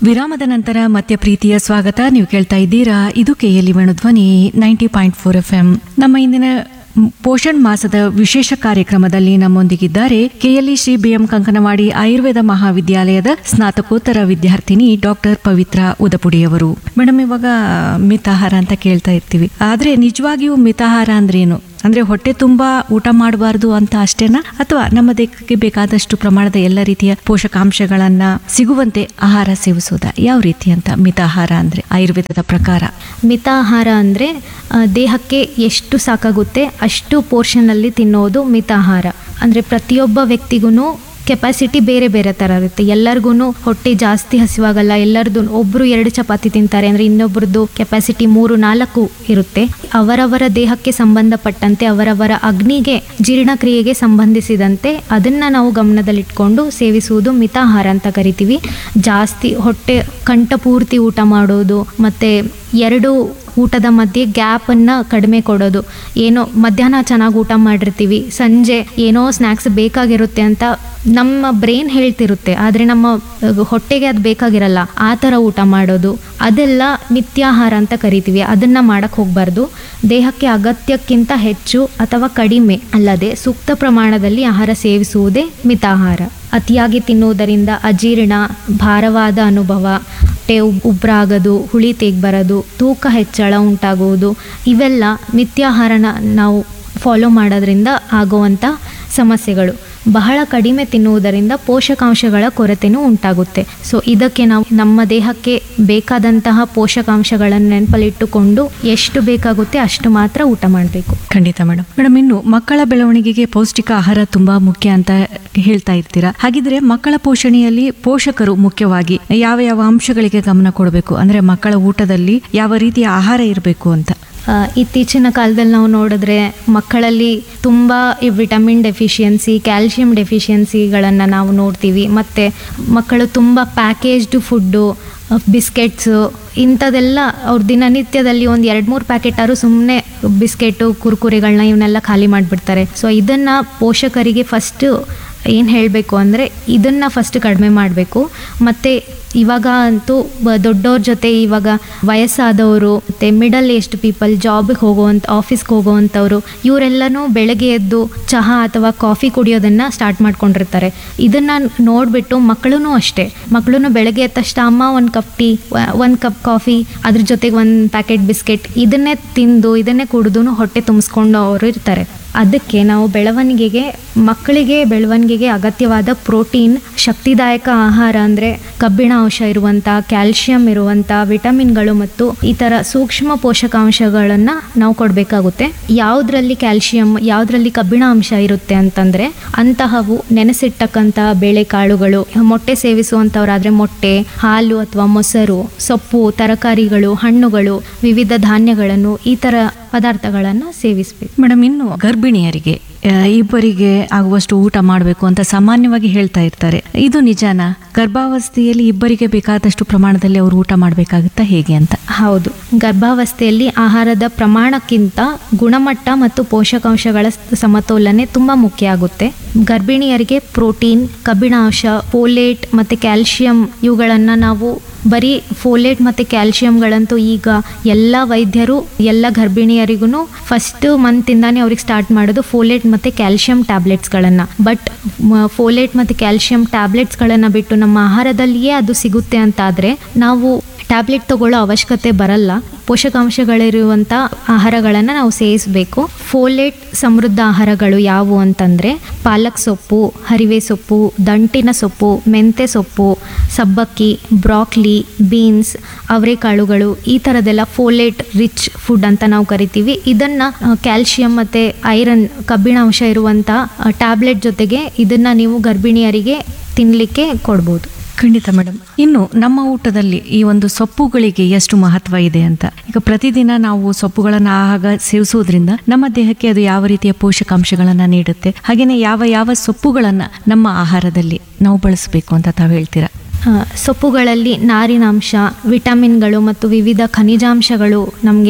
ವಿರಾಮದ ನಂತರ ಮತ್ತೆ ಪ್ರೀತಿಯ ಸ್ವಾಗತ ನೀವು ಕೇಳ್ತಾ ಇದ್ದೀರಾ ಇದು KLE Venudhwani ninety point four F M ನಮ್ಮ ಇಂದಿನ ಮ್, ಪೋಷಣ್ ಮಾಸದ ವಿಶೇಷ ಕಾರ್ಯಕ್ರಮದಲ್ಲಿ ನಮ್ಮೊಂದಿಗಿದ್ದಾರೆ ಕೆಎಲ್ಇ ಶ್ರೀ ಬಿಎಂ ಕಂಕನವಾಡಿ ಆಯುರ್ವೇದ ಮಹಾವಿದ್ಯಾಲಯದ ಸ್ನಾತಕೋತ್ತರ ವಿದ್ಯಾರ್ಥಿನಿ ಡಾಕ್ಟರ್ ಪವಿತ್ರ ಉದಪುಡಿಯವರು ಮೇಡಮ್ ಇವಾಗ ಮಿತಾಹಾರ ಅಂತ ಕೇಳ್ತಾ ಇರ್ತೀವಿ ಆದ್ರೆ ನಿಜವಾಗಿಯೂ ಮಿತಾಹಾರ ಅಂದ್ರೆ ಏನು ಅಂದ್ರೆ ಹೊಟ್ಟೆ ತುಂಬಾ ಊಟ ಮಾಡಬಾರ್ದು ಅಂತ ಅಷ್ಟೇನಾ ಅಥವಾ ನಮ್ಮ ದೇಹಕ್ಕೆ ಬೇಕಾದಷ್ಟು ಪ್ರಮಾಣದ ಎಲ್ಲ ರೀತಿಯ ಪೋಷಕಾಂಶಗಳನ್ನ ಸಿಗುವಂತೆ ಆಹಾರ ಸೇವಿಸೋದಾ ಯಾವ ರೀತಿ ಅಂತ ಮಿತಾಹಾರ ಅಂದ್ರೆ ಆಯುರ್ವೇದದ ಪ್ರಕಾರ ಮಿತಾಹಾರ ಅಂದರೆ ದೇಹಕ್ಕೆ ಎಷ್ಟು ಸಾಕಾಗುತ್ತೆ ಅಷ್ಟು ಪೋರ್ಷನಲ್ಲಿ ತಿನ್ನೋದು ಮಿತಾಹಾರ ಅಂದರೆ ಪ್ರತಿಯೊಬ್ಬ ವ್ಯಕ್ತಿಗೂ ಕೆಪಾಸಿಟಿ ಬೇರೆ ಬೇರೆ ಥರ ಇರುತ್ತೆ ಎಲ್ಲರಿಗೂ ಹೊಟ್ಟೆ ಜಾಸ್ತಿ ಹಸಿವಾಗಲ್ಲ ಎಲ್ಲರದು ಒಬ್ಬರು ಎರಡು ಚಪಾತಿ ತಿಂತಾರೆ ಅಂದರೆ ಇನ್ನೊಬ್ರದ್ದು ಕೆಪಾಸಿಟಿ ಮೂರು ನಾಲ್ಕು ಇರುತ್ತೆ ಅವರವರ ದೇಹಕ್ಕೆ ಸಂಬಂಧಪಟ್ಟಂತೆ ಅವರವರ ಅಗ್ನಿಗೆ ಜೀರ್ಣಕ್ರಿಯೆಗೆ ಸಂಬಂಧಿಸಿದಂತೆ ಅದನ್ನು ನಾವು ಗಮನದಲ್ಲಿಟ್ಕೊಂಡು ಸೇವಿಸುವುದು ಮಿತಾಹಾರ ಅಂತ ಕರಿತೀವಿ ಜಾಸ್ತಿ ಹೊಟ್ಟೆ ಕಂಠ ಪೂರ್ತಿ ಊಟ ಮಾಡೋದು ಮತ್ತು ಎರಡು ಊಟದ ಮಧ್ಯೆ ಗ್ಯಾಪನ್ನು ಕಡಿಮೆ ಕೊಡೋದು ಏನೋ ಮಧ್ಯಾಹ್ನ ಚೆನ್ನಾಗಿ ಊಟ ಮಾಡಿರ್ತೀವಿ ಸಂಜೆ ಏನೋ ಸ್ನ್ಯಾಕ್ಸ್ ಬೇಕಾಗಿರುತ್ತೆ ಅಂತ ನಮ್ಮ ಬ್ರೈನ್ ಹೇಳ್ತಿರುತ್ತೆ ಆದರೆ ನಮ್ಮ ಅಹ್, ಹೊಟ್ಟೆಗೆ ಅದು ಬೇಕಾಗಿರಲ್ಲ ಆ ಥರ ಊಟ ಮಾಡೋದು ಅದೆಲ್ಲ ಮಿಥ್ಯಾಹಾರ ಅಂತ ಕರಿತೀವಿ ಅದನ್ನು ಮಾಡಕ್ಕೆ ಹೋಗಬಾರ್ದು ದೇಹಕ್ಕೆ ಅಗತ್ಯಕ್ಕಿಂತ ಹೆಚ್ಚು ಅಥವಾ ಕಡಿಮೆ ಅಲ್ಲದೆ ಸೂಕ್ತ ಪ್ರಮಾಣದಲ್ಲಿ ಆಹಾರ ಸೇವಿಸುವುದೇ ಮಿತಾಹಾರ ಅತಿಯಾಗಿ ತಿನ್ನುವುದರಿಂದ ಅಜೀರ್ಣ ಭಾರವಾದ ಅನುಭವ ಹೊಟ್ಟೆ ಉಬ್- ಉಬ್ರಾಗೋದು ಹುಳಿ ತೆಗ್ ಬರೋದು ತೂಕ ಹೆಚ್ಚಳ ಉಂಟಾಗುವುದು ಇವೆಲ್ಲ ಮಿಥ್ಯಾಹಾರನ ನಾವು ಫಾಲೋ ಮಾಡೋದ್ರಿಂದ ಆಗುವಂಥ ಸಮಸ್ಯೆಗಳು ಬಹಳ ಕಡಿಮೆ ತಿನ್ನುವುದರಿಂದ ಪೋಷಕಾಂಶಗಳ ಕೊರತೆನೂ ಉಂಟಾಗುತ್ತೆ ಸೊ ಇದಕ್ಕೆ ನಾವು ನಮ್ಮ ದೇಹಕ್ಕೆ ಬೇಕಾದಂತಹ ಪೋಷಕಾಂಶಗಳನ್ನು ನೆನಪಲ್ಲಿಟ್ಟುಕೊಂಡು ಎಷ್ಟು ಬೇಕಾಗುತ್ತೆ ಅಷ್ಟು ಮಾತ್ರ ಊಟ ಮಾಡಬೇಕು ಖಂಡಿತ ಮೇಡಮ್ ಮೇಡಮ್ ಇನ್ನು ಮಕ್ಕಳ ಬೆಳವಣಿಗೆಗೆ ಪೌಷ್ಟಿಕ ಆಹಾರ ತುಂಬಾ ಮುಖ್ಯ ಅಂತ ಹೇಳ್ತಾ ಇರ್ತೀರಾ ಹಾಗಿದ್ರೆ ಮಕ್ಕಳ ಪೋಷಣೆಯಲ್ಲಿ ಪೋಷಕರು ಮುಖ್ಯವಾಗಿ ಯಾವ ಯಾವ ಅಂಶಗಳಿಗೆ ಗಮನ ಕೊಡಬೇಕು ಅಂದ್ರೆ ಮಕ್ಕಳ ಊಟದಲ್ಲಿ ಯಾವ ರೀತಿಯ ಆಹಾರ ಇರಬೇಕು ಅಂತ ಆ, ಇತ್ತೀಚಿನ ಕಾಲದಲ್ಲಿ ನಾವು ನೋಡಿದ್ರೆ ಮಕ್ಕಳಲ್ಲಿ ತುಂಬ ಈ ವಿಟಮಿನ್ ಡೆಫಿಷಿಯನ್ಸಿ ಕ್ಯಾಲ್ಶಿಯಂ ಡೆಫಿಷಿಯನ್ಸಿಗಳನ್ನು ನಾವು ನೋಡ್ತೀವಿ ಮತ್ತು ಮಕ್ಕಳು ತುಂಬ ಪ್ಯಾಕೇಜ್ಡ್ ಫುಡ್ಡು ಬಿಸ್ಕೆಟ್ಸು ಇಂಥದೆಲ್ಲ ಅವ್ರ ದಿನನಿತ್ಯದಲ್ಲಿ ಒಂದು ಎರಡು ಮೂರು ಪ್ಯಾಕೆಟಾರು ಸುಮ್ಮನೆ ಬಿಸ್ಕೆಟು ಕುರ್ಕುರೆಗಳನ್ನ ಇವನ್ನೆಲ್ಲ ಖಾಲಿ ಮಾಡಿಬಿಡ್ತಾರೆ ಸೊ ಇದನ್ನು ಪೋಷಕರಿಗೆ ಫಸ್ಟು ಏನು ಹೇಳಬೇಕು ಅಂದರೆ ಇದನ್ನು ಫಸ್ಟ್ ಕಡಿಮೆ ಮಾಡಬೇಕು ಮತ್ತು ಇವಾಗ ಅಂತೂ ಬ- ದೊಡ್ಡವ್ರ ಜೊತೆ ಇವಾಗ ವಯಸ್ಸಾದವರು ಮತ್ತು ಮಿಡಲ್ ಏಜ್ಡ್ ಪೀಪಲ್ ಜಾಬಿಗೆ ಹೋಗುವಂಥ ಆಫೀಸ್ಗೆ ಹೋಗುವಂಥವ್ರು ಇವರೆಲ್ಲನೂ ಬೆಳಗ್ಗೆ ಎದ್ದು ಚಹಾ ಅಥವಾ ಕಾಫಿ ಕುಡಿಯೋದನ್ನು ಸ್ಟಾರ್ಟ್ ಮಾಡ್ಕೊಂಡಿರ್ತಾರೆ ಇದನ್ನು ನೋಡಿಬಿಟ್ಟು ಮಕ್ಕಳೂ ಅಷ್ಟೇ ಮಕ್ಕಳು ಬೆಳಗ್ಗೆ ಎದ್ದ ತಕ್ಷಣ ಅಮ್ಮ ಒಂದು ಕಪ್ ಟೀ ಒಂದು ಕಪ್ ಕಾಫಿ ಅದ್ರ ಜೊತೆಗೆ ಒಂದು ಪ್ಯಾಕೆಟ್ ಬಿಸ್ಕೆಟ್ ಇದನ್ನೇ ತಿಂದು ಇದನ್ನೇ ಕುಡಿದು ಹೊಟ್ಟೆ ತುಂಬಿಸ್ಕೊಂಡು ಅವರು ಇರ್ತಾರೆ ಅದಕ್ಕೆ ನಾವು ಬೆಳವಣಿಗೆಗೆ ಮಕ್ಕಳಿಗೆ ಬೆಳವಣಿಗೆಗೆ ಅಗತ್ಯವಾದ ಪ್ರೋಟೀನ್ ಶಕ್ತಿದಾಯಕ ಆಹಾರ ಅಂದರೆ ಕಬ್ಬಿಣ ಅಂಶ ಇರುವಂಥ ಕ್ಯಾಲ್ಶಿಯಂ ಇರುವಂಥ ವಿಟಮಿನ್ಗಳು ಮತ್ತು ಈ ಥರ ಸೂಕ್ಷ್ಮ ಪೋಷಕಾಂಶಗಳನ್ನು ನಾವು ಕೊಡಬೇಕಾಗುತ್ತೆ ಯಾವುದರಲ್ಲಿ ಕ್ಯಾಲ್ಶಿಯಂ ಯಾವುದರಲ್ಲಿ ಕಬ್ಬಿಣ ಅಂಶ ಇರುತ್ತೆ ಅಂತಂದರೆ ಅಂತಹವು ನೆನೆಸಿಟ್ಟಕ್ಕಂಥ ಬೇಳೆಕಾಳುಗಳು ಮೊಟ್ಟೆ ಸೇವಿಸುವಂಥವ್ರಾದರೆ ಮೊಟ್ಟೆ ಹಾಲು ಅಥವಾ ಮೊಸರು ಸೊಪ್ಪು ತರಕಾರಿಗಳು ಹಣ್ಣುಗಳು ವಿವಿಧ ಧಾನ್ಯಗಳನ್ನು ಈ ಥರ ಪದಾರ್ಥಗಳನ್ನು ಸೇವಿಸಬೇಕು ಮೇಡಮ್ ಇನ್ನು ಗರ್ಭಿಣಿಯರಿಗೆ ಆ, ಇಬ್ಬರಿಗೆ ಆಗುವಷ್ಟು ಊಟ ಮಾಡಬೇಕು ಅಂತ ಸಾಮಾನ್ಯವಾಗಿ ಹೇಳ್ತಾ ಇರ್ತಾರೆ ಇದು ನಿಜಾನಾ ಗರ್ಭಾವಸ್ಥೆಯಲ್ಲಿ ಇಬ್ಬರಿಗೆ ಬೇಕಾದಷ್ಟು ಪ್ರಮಾಣದಲ್ಲಿ ಅವರು ಊಟ ಮಾಡಬೇಕಾಗುತ್ತಾ ಹೇಗೆ ಅಂತ ಹೌದು ಗರ್ಭಾವಸ್ಥೆಯಲ್ಲಿ ಆಹಾರದ ಪ್ರಮಾಣಕ್ಕಿಂತ ಗುಣಮಟ್ಟ ಮತ್ತು ಪೋಷಕಾಂಶಗಳ ಸಮತೋಲನೆ ತುಂಬ ಮುಖ್ಯ ಆಗುತ್ತೆ ಗರ್ಭಿಣಿಯರಿಗೆ ಪ್ರೋಟೀನ್ ಕಬ್ಬಿಣಾಂಶ ಫೋಲೇಟ್ ಮತ್ತು ಕ್ಯಾಲ್ಶಿಯಂ ಇವುಗಳನ್ನು ನಾವು ಬರೀ ಫೋಲೇಟ್ ಮತ್ತು ಕ್ಯಾಲ್ಶಿಯಂಗಳಂತೂ ಈಗ ಎಲ್ಲ ವೈದ್ಯರು ಎಲ್ಲ ಗರ್ಭಿಣಿಯರಿಗೂ ಫಸ್ಟ್ ಮಂತಿಂದಾನೇ ಅವ್ರಿಗೆ ಸ್ಟಾರ್ಟ್ ಮಾಡೋದು ಫೋಲೇಟ್ ಮತ್ತು ಕ್ಯಾಲ್ಶಿಯಂ ಟ್ಯಾಬ್ಲೆಟ್ಸ್ಗಳನ್ನು ಬಟ್ ಫೋಲೇಟ್ ಮತ್ತು ಕ್ಯಾಲ್ಶಿಯಂ ಟ್ಯಾಬ್ಲೆಟ್ಸ್ಗಳನ್ನು ಬಿಟ್ಟು ನಮ್ಮ ಆಹಾರದಲ್ಲಿಯೇ ಅದು ಸಿಗುತ್ತೆ ಅಂತಾದರೆ ನಾವು ಟ್ಯಾಬ್ಲೆಟ್ ತಗೊಳ್ಳೋ ಅವಶ್ಯಕತೆ ಬರಲ್ಲ ಪೋಷಕಾಂಶಗಳಿರುವಂಥ ಆಹಾರಗಳನ್ನು ನಾವು ಸೇವಿಸಬೇಕು ಫೋಲೇಟ್ ಸಮೃದ್ಧ ಆಹಾರಗಳು ಯಾವುವು ಅಂತಂದರೆ ಪಾಲಕ್ ಸೊಪ್ಪು ಹರಿವೆ ಸೊಪ್ಪು ದಂಟಿನ ಸೊಪ್ಪು ಮೆಂತೆ ಸೊಪ್ಪು ಸಬ್ಬಕ್ಕಿ ಬ್ರಾಕ್ಲಿ ಬೀನ್ಸ್ ಅವರೆಕಾಳುಗಳು ಈ ಥರದ್ದೆಲ್ಲ ಫೋಲೇಟ್ ರಿಚ್ ಫುಡ್ ಅಂತ ನಾವು ಕರಿತೀವಿ ಇದನ್ನು ಕ್ಯಾಲ್ಶಿಯಂ ಮತ್ತು ಐರನ್ ಕಬ್ಬಿಣಾಂಶ ಇರುವಂಥ ಟ್ಯಾಬ್ಲೆಟ್ ಜೊತೆಗೆ ಇದನ್ನು ನೀವು ಗರ್ಭಿಣಿಯರಿಗೆ ತಿನ್ನಲಿಕ್ಕೆ ಕೊಡ್ಬೋದು ಖಂಡಿತ ಮೇಡಮ್ ಇನ್ನು ನಮ್ಮ ಊಟದಲ್ಲಿ ಈ ಒಂದು ಸೊಪ್ಪುಗಳಿಗೆ ಎಷ್ಟು ಮಹತ್ವ ಇದೆ ಅಂತ ಈಗ ಪ್ರತಿದಿನ ನಾವು ಸೊಪ್ಪುಗಳನ್ನು ಆಹಾರ ಸೇವಿಸುವುದರಿಂದ ನಮ್ಮ ದೇಹಕ್ಕೆ ಅದು ಯಾವ ರೀತಿಯ ಪೋಷಕಾಂಶಗಳನ್ನ ನೀಡುತ್ತೆ ಹಾಗೇನೆ ಯಾವ ಯಾವ ಸೊಪ್ಪುಗಳನ್ನ ನಮ್ಮ ಆಹಾರದಲ್ಲಿ ನಾವು ಬಳಸಬೇಕು ಅಂತ ತಾವು ಹೇಳ್ತೀರಾ ಆ, ಸೊಪ್ಪುಗಳಲ್ಲಿ ನಾರಿನಾಂಶ ವಿಟಮಿನ್ಗಳು ಮತ್ತು ವಿವಿಧ ಖನಿಜಾಂಶಗಳು ನಮಗೆ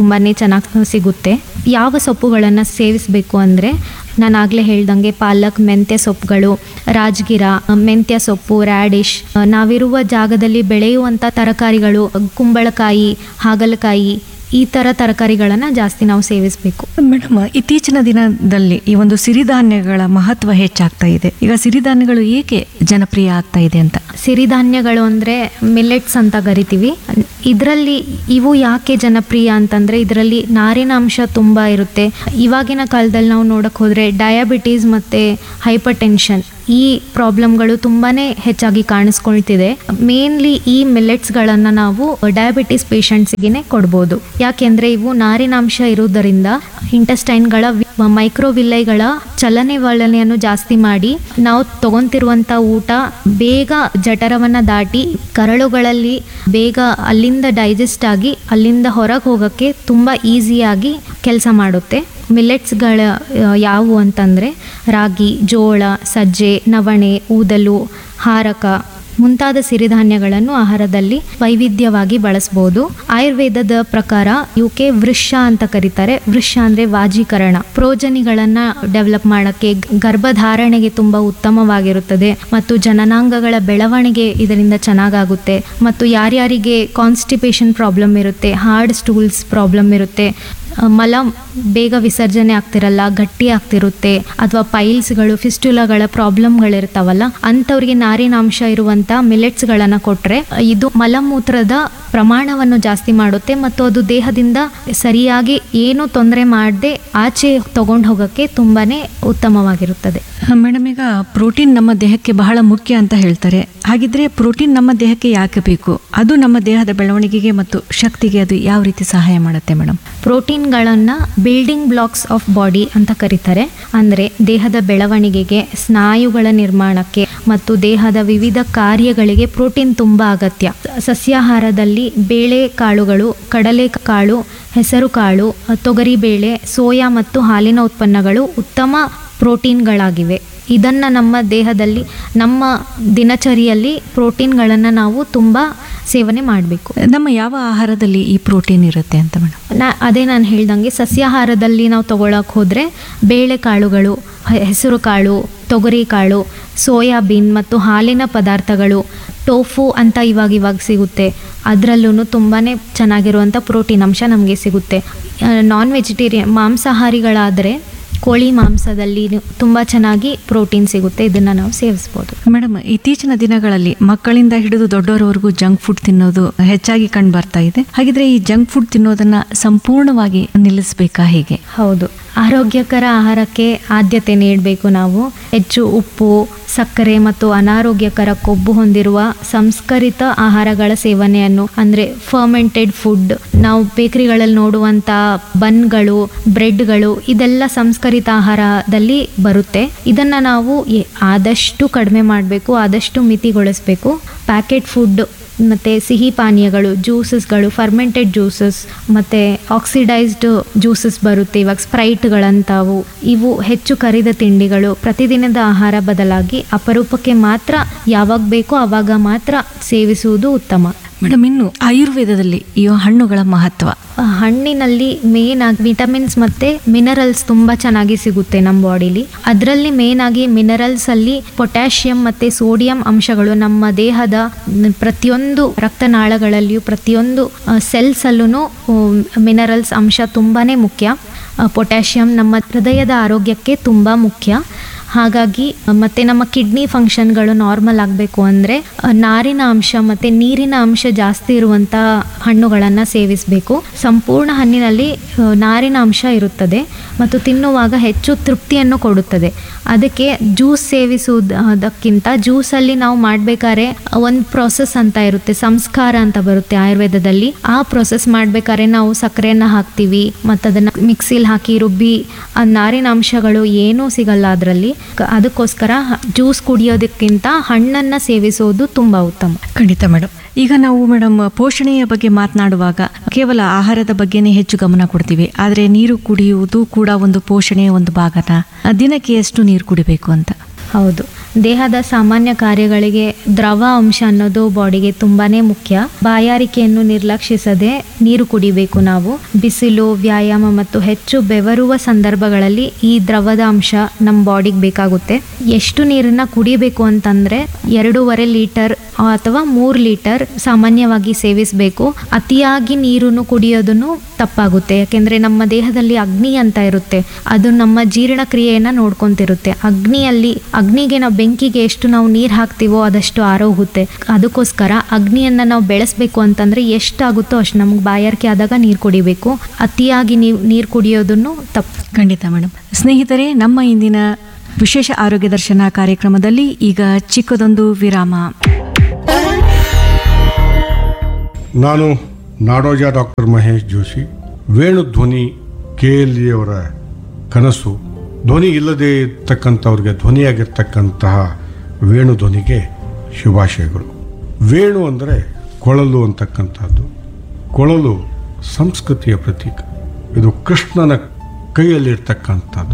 ತುಂಬಾ ಚೆನ್ನಾಗಿ ಸಿಗುತ್ತೆ ಯಾವ ಸೊಪ್ಪುಗಳನ್ನು ಸೇವಿಸಬೇಕು ಅಂದರೆ ನಾನು ಆಗಲೇ ಹೇಳ್ದಂಗೆ ಪಾಲಕ್ ಮೆಂತ್ಯ ಸೊಪ್ಪುಗಳು ರಾಜಗಿರ ಮೆಂತ್ಯ ಸೊಪ್ಪು ರ್ಯಾಡಿಶ್ ನಾವಿರುವ ಜಾಗದಲ್ಲಿ ಬೆಳೆಯುವಂಥ ತರಕಾರಿಗಳು ಕುಂಬಳಕಾಯಿ ಹಾಗಲಕಾಯಿ ಈ ಥರ ತರಕಾರಿಗಳನ್ನು ಜಾಸ್ತಿ ನಾವು ಸೇವಿಸಬೇಕು ಮೇಡಮ್ ಇತ್ತೀಚಿನ ದಿನದಲ್ಲಿ ಈ ಒಂದು ಸಿರಿಧಾನ್ಯಗಳ ಮಹತ್ವ ಹೆಚ್ಚಾಗ್ತಾ ಇದೆ ಈಗ ಸಿರಿಧಾನ್ಯಗಳು ಏಕೆ ಜನಪ್ರಿಯ ಆಗ್ತಾ ಇದೆ ಅಂತ ಸಿರಿಧಾನ್ಯಗಳು ಅಂದರೆ ಮಿಲೆಟ್ಸ್ ಅಂತ ಕರಿತೀವಿ ಇದರಲ್ಲಿ ಇವು ಯಾಕೆ ಜನಪ್ರಿಯ ಅಂತಂದರೆ ಇದರಲ್ಲಿ ನಾರಿನಾಂಶ ತುಂಬ ಇರುತ್ತೆ ಇವಾಗಿನ ಕಾಲದಲ್ಲಿ ನಾವು ನೋಡಕ್ಕೆ ಹೋದರೆ ಡಯಾಬಿಟೀಸ್ ಮತ್ತು ಹೈಪರ್ ಟೆನ್ಷನ್ ಈ ಪ್ರಾಬ್ಲಮ್ಗಳು ತುಂಬಾ ಹೆಚ್ಚಾಗಿ ಕಾಣಿಸ್ಕೊಳ್ತಿದೆ ಮೇನ್ಲಿ ಈ ಮಿಲೆಟ್ಸ್ಗಳನ್ನು ನಾವು ಡಯಾಬಿಟಿಸ್ ಪೇಷಂಟ್ಸ್ಗೆ ಕೊಡ್ಬೋದು ಯಾಕೆಂದರೆ ಇವು ನಾರಿನಾಂಶ ಇರುವುದರಿಂದ ಇಂಟೆಸ್ಟೈನ್ಗಳ ಮೈಕ್ರೋವಿಲ್ಲೈಗಳ ಚಲನೆ ವಲನೆಯನ್ನು ಜಾಸ್ತಿ ಮಾಡಿ ನಾವು ತಗೊಂತಿರುವಂಥ ಊಟ ಬೇಗ ಜಠರವನ್ನು ದಾಟಿ ಕರಳುಗಳಲ್ಲಿ ಬೇಗ ಅಲ್ಲಿಂದ ಡೈಜೆಸ್ಟ್ ಆಗಿ ಅಲ್ಲಿಂದ ಹೊರಗೆ ಹೋಗೋಕ್ಕೆ ತುಂಬ ಈಸಿಯಾಗಿ ಕೆಲಸ ಮಾಡುತ್ತೆ ಮಿಲೆಟ್ಸ್ಗಳ ಯಾವುವು ಅಂತಂದರೆ ರಾಗಿ ಜೋಳ ಸಜ್ಜೆ ನವಣೆ ಊದಲು ಹಾರಕ ಮುಂತಾದ ಸಿರಿಧಾನ್ಯಗಳನ್ನು ಆಹಾರದಲ್ಲಿ ವೈವಿಧ್ಯವಾಗಿ ಬಳಸ್ಬೋದು ಆಯುರ್ವೇದದ ಪ್ರಕಾರ ಇವಕ್ಕೆ ವೃಷ ಅಂತ ಕರೀತಾರೆ ವೃಷ ಅಂದರೆ ವಾಜೀಕರಣ ಪ್ರೋಜನಿಗಳನ್ನು ಡೆವಲಪ್ ಮಾಡೋಕ್ಕೆ ಗರ್ಭಧಾರಣೆಗೆ ತುಂಬ ಉತ್ತಮವಾಗಿರುತ್ತದೆ ಮತ್ತು ಜನನಾಂಗಗಳ ಬೆಳವಣಿಗೆ ಇದರಿಂದ ಚೆನ್ನಾಗಾಗುತ್ತೆ ಮತ್ತು ಯಾರ್ಯಾರಿಗೆ ಕಾನ್ಸ್ಟಿಪೇಷನ್ ಪ್ರಾಬ್ಲಮ್ ಇರುತ್ತೆ ಹಾರ್ಡ್ ಸ್ಟೂಲ್ಸ್ ಪ್ರಾಬ್ಲಮ್ ಇರುತ್ತೆ ಮಲ ಬೇಗ ವಿಸರ್ಜನೆ ಆಗ್ತಿರಲ್ಲ ಗಟ್ಟಿ ಆಗ್ತಿರುತ್ತೆ ಅಥವಾ ಪೈಲ್ಸ್ಗಳು ಫಿಸ್ಟುಲಾಗಳ ಪ್ರಾಬ್ಲಮ್ಗಳಿರ್ತಾವಲ್ಲ ಅಂಥವ್ರಿಗೆ ನಾರಿನಾಂಶ ಇರುವಂಥ ಮಿಲೆಟ್ಸ್ಗಳನ್ನು ಕೊಟ್ಟರೆ ಇದು ಮಲಮೂತ್ರದ ಪ್ರಮಾಣವನ್ನು ಜಾಸ್ತಿ ಮಾಡುತ್ತೆ ಮತ್ತು ಅದು ದೇಹದಿಂದ ಸರಿಯಾಗಿ ಏನು ತೊಂದರೆ ಮಾಡದೆ ಆಚೆ ತಗೊಂಡು ಹೋಗೋಕ್ಕೆ ತುಂಬಾ ಉತ್ತಮವಾಗಿರುತ್ತದೆ ಮೇಡಮ್ ಈಗ ಪ್ರೋಟೀನ್ ನಮ್ಮ ದೇಹಕ್ಕೆ ಬಹಳ ಮುಖ್ಯ ಅಂತ ಹೇಳ್ತಾರೆ ಹಾಗಿದ್ರೆ ಪ್ರೋಟೀನ್ ನಮ್ಮ ದೇಹಕ್ಕೆ ಯಾಕೆ ಬೇಕು ಅದು ನಮ್ಮ ದೇಹದ ಬೆಳವಣಿಗೆಗೆ ಮತ್ತು ಶಕ್ತಿಗೆ ಅದು ಯಾವ ರೀತಿ ಸಹಾಯ ಮಾಡುತ್ತೆ ಮೇಡಮ್ ಪ್ರೋಟೀನ್ಗಳನ್ನು ಬಿಲ್ಡಿಂಗ್ ಬ್ಲಾಕ್ಸ್ ಆಫ್ ಬಾಡಿ ಅಂತ ಕರೀತಾರೆ ಅಂದರೆ ದೇಹದ ಬೆಳವಣಿಗೆಗೆ ಸ್ನಾಯುಗಳ ನಿರ್ಮಾಣಕ್ಕೆ ಮತ್ತು ದೇಹದ ವಿವಿಧ ಕಾರ್ಯಗಳಿಗೆ ಪ್ರೋಟೀನ್ ತುಂಬ ಅಗತ್ಯ ಸಸ್ಯಾಹಾರದಲ್ಲಿ ಬೇಳೆ ಕಾಳುಗಳು ಕಡಲೆ ಕಾಳು ಹೆಸರು ಕಾಳು ತೊಗರಿಬೇಳೆ ಸೋಯಾ ಮತ್ತು ಹಾಲಿನ ಉತ್ಪನ್ನಗಳು ಉತ್ತಮ ಪ್ರೋಟೀನ್ಗಳಾಗಿವೆ ಇದನ್ನು ನಮ್ಮ ದೇಹದಲ್ಲಿ ನಮ್ಮ ದಿನಚರಿಯಲ್ಲಿ ಪ್ರೋಟೀನ್ಗಳನ್ನು ನಾವು ತುಂಬ ಸೇವನೆ ಮಾಡಬೇಕು ನಮ್ಮ ಯಾವ ಆಹಾರದಲ್ಲಿ ಈ ಪ್ರೋಟೀನ್ ಇರುತ್ತೆ ಅಂತ ಮೇಡಮ್ ನಾ ಅದೇ ನಾನು ಹೇಳ್ದಂಗೆ ಸಸ್ಯಾಹಾರದಲ್ಲಿ ನಾವು ತಗೊಳಕ್ಕೆ ಹೋದರೆ ಬೇಳೆಕಾಳುಗಳು ಹ- ಹೆಸರು ಕಾಳು ತೊಗರಿ ಕಾಳು ಸೋಯಾಬೀನ್ ಮತ್ತು ಹಾಲಿನ ಪದಾರ್ಥಗಳು ಟೋಫು ಅಂತ ಇವಾಗ ಇವಾಗ ಸಿಗುತ್ತೆ ಅದರಲ್ಲೂ ತುಂಬಾ ಚೆನ್ನಾಗಿರುವಂಥ ಪ್ರೋಟೀನ್ ಅಂಶ ನಮಗೆ ಸಿಗುತ್ತೆ ನಾನ್ ವೆಜಿಟೇರಿಯನ್ ಮಾಂಸಾಹಾರಿಗಳಾದರೆ ಕೋಳಿ ಮಾಂಸದಲ್ಲಿ ತುಂಬ ಚೆನ್ನಾಗಿ ಪ್ರೋಟೀನ್ ಸಿಗುತ್ತೆ ಇದನ್ನು ನಾವು ಸೇವಿಸ್ಬೋದು ಮೇಡಮ್ ಇತ್ತೀಚಿನ ದಿನಗಳಲ್ಲಿ ಮಕ್ಕಳಿಂದ ಹಿಡಿದು ದೊಡ್ಡವರವರೆಗೂ ಜಂಕ್ ಫುಡ್ ತಿನ್ನೋದು ಹೆಚ್ಚಾಗಿ ಕಂಡು ಬರ್ತಾ ಇದೆ ಹಾಗಿದ್ರೆ ಈ ಜಂಕ್ ಫುಡ್ ತಿನ್ನೋದನ್ನ ಸಂಪೂರ್ಣವಾಗಿ ನಿಲ್ಲಿಸಬೇಕಾ ಹೇಗೆ ಹೌದು ಆರೋಗ್ಯಕರ ಆಹಾರಕ್ಕೆ ಆದ್ಯತೆ ನೀಡಬೇಕು ನಾವು ಹೆಚ್ಚು ಉಪ್ಪು ಸಕ್ಕರೆ ಮತ್ತು ಅನಾರೋಗ್ಯಕರ ಕೊಬ್ಬು ಹೊಂದಿರುವ ಸಂಸ್ಕರಿತ ಆಹಾರಗಳ ಸೇವನೆಯನ್ನು ಅಂದರೆ ಫರ್ಮೆಂಟೆಡ್ ಫುಡ್ ನಾವು ಬೇಕರಿಗಳಲ್ಲಿ ನೋಡುವಂಥ ಬನ್ಗಳು ಬ್ರೆಡ್ಗಳು ಇದೆಲ್ಲ ಸಂಸ್ಕರಿತ ಆಹಾರದಲ್ಲಿ ಬರುತ್ತೆ ಇದನ್ನು ನಾವು ಎ- ಆದಷ್ಟು ಕಡಿಮೆ ಮಾಡಬೇಕು ಆದಷ್ಟು ಮಿತಿಗೊಳಿಸಬೇಕು ಪ್ಯಾಕೆಟ್ ಫುಡ್ ಮತ್ತು ಸಿಹಿ ಪಾನೀಯಗಳು ಜ್ಯೂಸಸ್ಗಳು ಫರ್ಮೆಂಟೆಡ್ ಜ್ಯೂಸಸ್ ಮತ್ತು ಆಕ್ಸಿಡೈಸ್ಡ್ ಜ್ಯೂಸಸ್ ಬರುತ್ತೆ ಇವಾಗ ಸ್ಪ್ರೈಟ್ಗಳಂಥವು ಇವು ಹೆಚ್ಚು ಕರಿದ ತಿಂಡಿಗಳು ಪ್ರತಿದಿನದ ಆಹಾರ ಬದಲಾಗಿ ಅಪರೂಪಕ್ಕೆ ಮಾತ್ರ ಯಾವಾಗ ಬೇಕೋ ಆವಾಗ ಮಾತ್ರ ಸೇವಿಸುವುದು ಉತ್ತಮ ಮೇಡಮ್ ಇನ್ನು ಆಯುರ್ವೇದದಲ್ಲಿ ಈ ಹಣ್ಣುಗಳ ಮಹತ್ವ ಆ, ಹಣ್ಣಿನಲ್ಲಿ ಮೇನ್ ಆಗಿ ವಿಟಮಿನ್ಸ್ ಮತ್ತು ಮಿನರಲ್ಸ್ ತುಂಬ ಚೆನ್ನಾಗಿ ಸಿಗುತ್ತೆ ನಮ್ಮ ಬಾಡಿಲಿ ಅದರಲ್ಲಿ ಮೇನ್ ಆಗಿ ಮಿನರಲ್ಸ್ ಅಲ್ಲಿ ಪೊಟ್ಯಾಷಿಯಂ ಮತ್ತು ಸೋಡಿಯಂ ಅಂಶಗಳು ನಮ್ಮ ದೇಹದ ನ್- ಪ್ರತಿಯೊಂದು ರಕ್ತನಾಳಗಳಲ್ಲಿಯೂ ಪ್ರತಿಯೊಂದು ಸೆಲ್ಸ್ ಅಲ್ಲೂ ಮಿನರಲ್ಸ್ ಅಂಶ ತುಂಬಾ ಮುಖ್ಯ ಪೊಟ್ಯಾಷಿಯಂ ನಮ್ಮ ಹೃದಯದ ಆರೋಗ್ಯಕ್ಕೆ ತುಂಬ ಮುಖ್ಯ ಹಾಗಾಗಿ ಮತ್ತು ನಮ್ಮ ಕಿಡ್ನಿ ಫಂಕ್ಷನ್ಗಳು ನಾರ್ಮಲ್ ಆಗಬೇಕು ಅಂದರೆ ನಾರಿನ ಅಂಶ ಮತ್ತು ನೀರಿನ ಅಂಶ ಜಾಸ್ತಿ ಇರುವಂಥ ಹಣ್ಣುಗಳನ್ನು ಸೇವಿಸಬೇಕು ಸಂಪೂರ್ಣ ಹಣ್ಣಿನಲ್ಲಿ ಆ, ನಾರಿನ ಅಂಶ ಇರುತ್ತದೆ ಮತ್ತು ತಿನ್ನುವಾಗ ಹೆಚ್ಚು ತೃಪ್ತಿಯನ್ನು ಕೊಡುತ್ತದೆ ಅದಕ್ಕೆ ಜ್ಯೂಸ್ ಸೇವಿಸುವುದಕ್ಕಿಂತ ಜ್ಯೂಸಲ್ಲಿ ನಾವು ಮಾಡಬೇಕಾದ್ರೆ ಒಂದು ಪ್ರೊಸೆಸ್ ಅಂತ ಇರುತ್ತೆ ಸಂಸ್ಕಾರ ಅಂತ ಬರುತ್ತೆ ಆಯುರ್ವೇದದಲ್ಲಿ ಆ ಪ್ರೊಸೆಸ್ ಮಾಡಬೇಕಾದ್ರೆ ನಾವು ಸಕ್ಕರೆಯನ್ನು ಹಾಕ್ತೀವಿ ಮತ್ತು ಅದನ್ನು ಮಿಕ್ಸಿಲಿ ಹಾಕಿ ರುಬ್ಬಿ ಆ ನಾರಿನ ಅಂಶಗಳು ಏನೂ ಸಿಗಲ್ಲ ಅದರಲ್ಲಿ ಅದಕ್ಕೋಸ್ಕರ ಜ್ಯೂಸ್ ಕುಡಿಯೋದಕ್ಕಿಂತ ಹಣ್ಣನ್ನು ಸೇವಿಸೋದು ತುಂಬ ಉತ್ತಮ ಖಂಡಿತ ಮೇಡಮ್ ಈಗ ನಾವು ಮೇಡಮ್ ಪೋಷಣೆಯ ಬಗ್ಗೆ ಮಾತನಾಡುವಾಗ ಕೇವಲ ಆಹಾರದ ಬಗ್ಗೆನೇ ಹೆಚ್ಚು ಗಮನ ಕೊಡ್ತೀವಿ ಆದರೆ ನೀರು ಕುಡಿಯುವುದು ಕೂಡ ಒಂದು ಪೋಷಣೆಯ ಒಂದು ಭಾಗನ ದಿನಕ್ಕೆ ಎಷ್ಟು ನೀರು ಕುಡಿಬೇಕು ಅಂತ ಹೌದು ದೇಹದ ಸಾಮಾನ್ಯ ಕಾರ್ಯಗಳಿಗೆ ದ್ರವ ಅಂಶ ಅನ್ನೋದು ಬಾಡಿಗೆ ತುಂಬಾನೇ ಮುಖ್ಯ ಬಾಯಾರಿಕೆಯನ್ನು ನಿರ್ಲಕ್ಷಿಸದೆ ನೀರು ಕುಡಿಬೇಕು ನಾವು ಬಿಸಿಲು ವ್ಯಾಯಾಮ ಮತ್ತು ಹೆಚ್ಚು ಬೆವರುವ ಸಂದರ್ಭಗಳಲ್ಲಿ ಈ ದ್ರವದ ಅಂಶ ನಮ್ಮ ಬಾಡಿಗೆ ಬೇಕಾಗುತ್ತೆ ಎಷ್ಟು ನೀರನ್ನ ಕುಡಿಬೇಕು ಅಂತಂದ್ರೆ ಎರಡೂವರೆ ಲೀಟರ್ ಅಥವಾ ಮೂರು ಲೀಟರ್ ಸಾಮಾನ್ಯವಾಗಿ ಸೇವಿಸಬೇಕು ಅತಿಯಾಗಿ ನೀರನ್ನು ಕುಡಿಯೋದನ್ನು ತಪ್ಪಾಗುತ್ತೆ ಯಾಕೆಂದ್ರೆ ನಮ್ಮ ದೇಹದಲ್ಲಿ ಅಗ್ನಿ ಅಂತ ಇರುತ್ತೆ ಅದು ನಮ್ಮ ಜೀರ್ಣಕ್ರಿಯೆಯನ್ನ ನೋಡ್ಕೊಂತಿರುತ್ತೆ ಅಗ್ನಿಯಲ್ಲಿ ಅಗ್ನಿಗೆ ನಾವು ಬೆಂಕಿಗೆ ಎಷ್ಟು ನಾವು ನೀರು ಹಾಕ್ತೀವೋ ಅದಷ್ಟು ಆರೋಗುತ್ತೆ ಅದಕ್ಕೋಸ್ಕರ ಅಗ್ನಿಯನ್ನ ನಾವು ಬೆಳೆಸ್ಬೇಕು ಅಂತಂದ್ರೆ ಎಷ್ಟಾಗುತ್ತೋ ಅಷ್ಟು ನಮ್ಗೆ ಬಾಯಾರಿಕೆ ಆದಾಗ ನೀರು ಕುಡಿಬೇಕು ಅತಿಯಾಗಿ ನೀವು ನೀರು ಕುಡಿಯೋದನ್ನು ತಪ್ಪು ಖಂಡಿತ ಮೇಡಮ್ ಸ್ನೇಹಿತರೆ ನಮ್ಮ ಇಂದಿನ ವಿಶೇಷ ಆರೋಗ್ಯ ದರ್ಶನ ಕಾರ್ಯಕ್ರಮದಲ್ಲಿ ಈಗ ಚಿಕ್ಕದೊಂದು ವಿರಾಮ ನಾನು Nadoja doctor Mahesh Joshi Venu Dhwani K L ಅವರ ಕನಸು ಧ್ವನಿ ಇಲ್ಲದೆ ಇರ್ತಕ್ಕಂಥವ್ರಿಗೆ ಧ್ವನಿಯಾಗಿರ್ತಕ್ಕಂತಹ ವೇಣು ಧ್ವನಿಗೆ ಶುಭಾಶಯಗಳು ವೇಣು ಅಂದರೆ ಕೊಳಲು ಅಂತಕ್ಕಂಥದ್ದು ಕೊಳಲು ಸಂಸ್ಕೃತಿಯ ಪ್ರತೀಕ ಇದು ಕೃಷ್ಣನ ಕೈಯಲ್ಲಿರ್ತಕ್ಕಂಥದ್ದು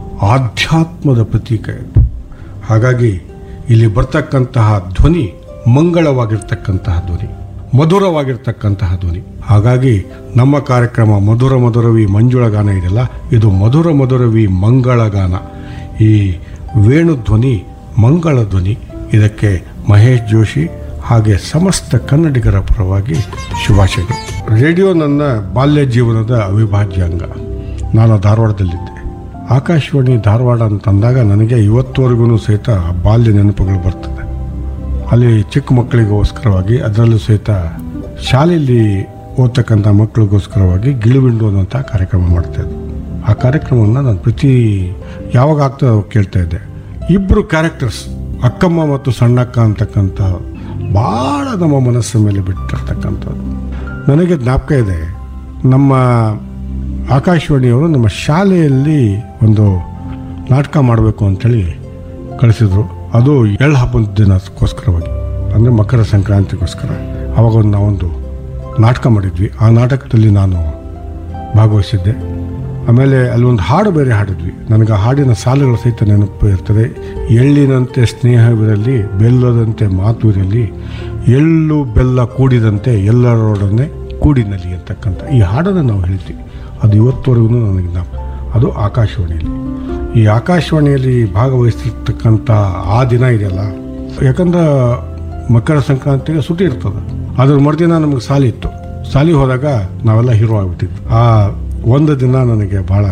ಆಧ್ಯಾತ್ಮದ ಪ್ರತೀಕ ಇದು ಹಾಗಾಗಿ ಇಲ್ಲಿ ಬರ್ತಕ್ಕಂತಹ ಧ್ವನಿ ಮಂಗಳವಾಗಿರ್ತಕ್ಕಂತಹ ಧ್ವನಿ ಮಧುರವಾಗಿರ್ತಕ್ಕಂತಹ ಧ್ವನಿ ಹಾಗಾಗಿ ನಮ್ಮ ಕಾರ್ಯಕ್ರಮ ಮಧುರ ಮಧುರವಿ ಮಂಜುಳ ಗಾನ ಇದೆಯಲ್ಲ ಇದು ಮಧುರ ಮಧುರವಿ ಮಂಗಳ ಗಾನ ಈ ವೇಣು ಧ್ವನಿ ಮಂಗಳ ಧ್ವನಿ ಇದಕ್ಕೆ ಮಹೇಶ್ ಜೋಶಿ ಹಾಗೆ ಸಮಸ್ತ ಕನ್ನಡಿಗರ ಪರವಾಗಿ ಶುಭಾಶಯಗಳು ರೇಡಿಯೋ ನನ್ನ ಬಾಲ್ಯ ಜೀವನದ ಅವಿಭಾಜ್ಯ ಅಂಗ ನಾನು ಧಾರವಾಡದಲ್ಲಿದ್ದೆ ಆಕಾಶವಾಣಿ ಧಾರವಾಡ ಅಂತಂದಾಗ ನನಗೆ ಇವತ್ತುವರೆಗೂ ಸಹಿತ ಆ ಬಾಲ್ಯ ನೆನಪುಗಳು ಬರ್ತದೆ ಅಲ್ಲಿ ಚಿಕ್ಕ ಮಕ್ಕಳಿಗೋಸ್ಕರವಾಗಿ ಅದರಲ್ಲೂ ಸಹಿತ ಶಾಲೆಯಲ್ಲಿ ಓದ್ತಕ್ಕಂಥ ಮಕ್ಕಳಿಗೋಸ್ಕರವಾಗಿ ಗಿಳಿಬಿಂಡು ಅನ್ನೋಂಥ ಕಾರ್ಯಕ್ರಮ ಮಾಡ್ತಾ ಇದ್ದೆ ಆ ಕಾರ್ಯಕ್ರಮವನ್ನು ನಾನು ಪ್ರತಿ ಯಾವಾಗ ಆಗ್ತದೆ ಅವಾಗ ಕೇಳ್ತಾ ಇದ್ದೆ ಇಬ್ಬರು ಕ್ಯಾರೆಕ್ಟರ್ಸ್ ಅಕ್ಕಮ್ಮ ಮತ್ತು ಸಣ್ಣಕ್ಕ ಅಂತಕ್ಕಂಥ ಭಾಳ ನಮ್ಮ ಮನಸ್ಸಿನ ಮೇಲೆ ಬಿಟ್ಟಿರ್ತಕ್ಕಂಥದ್ದು ನನಗೆ ಜ್ಞಾಪಕ ಇದೆ ನಮ್ಮ ಆಕಾಶವಾಣಿಯವರು ನಮ್ಮ ಶಾಲೆಯಲ್ಲಿ ಒಂದು ನಾಟಕ ಮಾಡಬೇಕು ಅಂಥೇಳಿ ಕಳಿಸಿದ್ರು ಅದು ಎಳ್ಳು ಹಬ್ಬದ ದಿನಕ್ಕೋಸ್ಕರವಾಗಿ ಅಂದರೆ ಮಕರ ಸಂಕ್ರಾಂತಿಗೋಸ್ಕರ ಆವಾಗ ಒಂದು ನಾವೊಂದು ನಾಟಕ ಮಾಡಿದ್ವಿ ಆ ನಾಟಕದಲ್ಲಿ ನಾನು ಭಾಗವಹಿಸಿದ್ದೆ ಆಮೇಲೆ ಅಲ್ಲೊಂದು ಹಾಡು ಬೇರೆ ಹಾಡಿದ್ವಿ ನನಗೆ ಆ ಹಾಡಿನ ಸಾಲುಗಳ ಸಹಿತ ನೆನಪು ಇರ್ತದೆ ಎಳ್ಳಿನಂತೆ ಸ್ನೇಹವಿರಲಿ ಬೆಲ್ಲದಂತೆ ಮಾತು ಇರಲಿ ಎಳ್ಳು ಬೆಲ್ಲ ಕೂಡಿದಂತೆ ಎಲ್ಲರೊಡನೆ ಕೂಡಿನಲ್ಲಿ ಅಂತಕ್ಕಂಥ ಈ ಹಾಡನ್ನು ನಾವು ಹೇಳ್ತೀವಿ ಅದು ಇವತ್ತವರೆಗೂ ನನಗೆ ಜ್ಞಾಪ ಅದು ಆಕಾಶವಾಣಿಯಲ್ಲಿ ಈ ಆಕಾಶವಾಣಿಯಲ್ಲಿ ಭಾಗವಹಿಸಿರ್ತಕ್ಕಂಥ ಆ ದಿನ ಇದೆಯಲ್ಲ ಯಾಕಂದ್ರೆ ಮಕರ ಸಂಕ್ರಾಂತಿಗೆ ಸುಟಿ ಇರ್ತದೆ ಅದ್ರ ಮರುದಿನ ನಮಗೆ ಸಾಲಿ ಇತ್ತು ಸಾಲಿ ಹೋದಾಗ ನಾವೆಲ್ಲ ಹೀರೋ ಆಗ್ಬಿಟ್ಟಿದ್ವಿ ಆ ಒಂದು ದಿನ ನನಗೆ ಭಾಳ